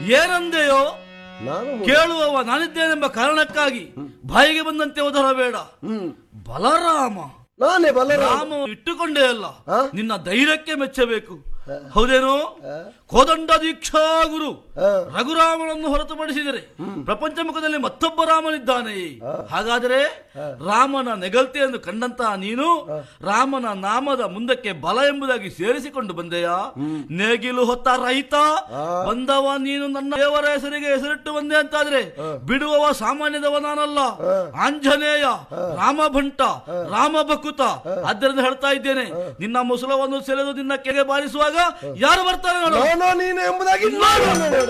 ಏನಂದೆಯೋ ನಾನು ಮು- ಕೇಳುವವ ನಾನಿದ್ದೇನೆಂಬ ಕಾರಣಕ್ಕಾಗಿ ಬಾಯಿಗೆ ಬಂದಂತೆ ಓದರಬೇಡ ಹ್ಮ್ ಬಲರಾಮ ನಾನೇ ಬಲರಾಮ ರಾಮ ಇಟ್ಟುಕೊಂಡೇ ಅಲ್ಲ ಆ? ನಿನ್ನ ಧೈರ್ಯಕ್ಕೆ ಮೆಚ್ಚಬೇಕು ಹೌದೇನೋ ಕೋದಂಡ ದೀಕ್ಷಾ ಗುರು ಆ. ರಘುರಾಮನನ್ನು ಹೊರತುಪಡಿಸಿದರೆ ಪ್ರಪಂಚ ಮುಖದಲ್ಲಿ ಮತ್ತೊಬ್ಬ ರಾಮನಿದ್ದಾನೆ ಹಾಗಾದರೆ ರಾಮನ ನೆಗಲ್ತೆಯನ್ನು ಕಂಡಂತಹ ನೀನು ರಾಮನ ನಾಮದ ಮುಂದಕ್ಕೆ ಬಲ ಎಂಬುದಾಗಿ ಸೇರಿಸಿಕೊಂಡು ಬಂದೆಯಾ ನೇಗಿಲು ಹೊತ್ತ ರೈತ ಬಂದವ ನೀನು ನನ್ನ ದೇವರ ಹೆಸರಿಗೆ ಹೆಸರಿಟ್ಟು ಬಂದೆ ಅಂತಾದ್ರೆ ಬಿಡುವವ ಸಾಮಾನ್ಯದವ ನಾನಲ್ಲ ಆಂಜನೇಯ ರಾಮಭಂಟ ರಾಮ ಭಕುತ ಆದ್ದರಿಂದ ಹೇಳ್ತಾ ಇದ್ದೇನೆ ನಿನ್ನ ಮುಸುಲವನ್ನು ಸೆಳೆದು ನಿನ್ನ ಕೆಗೆ ಬಾರಿಸುವಾಗ ಯಾರು ಬರ್ತಾರೆ ನೋಡು ನಾನೋ ನೀನು ಎಂಬುದಾಗಿ ನೋಡು ನೋಡು.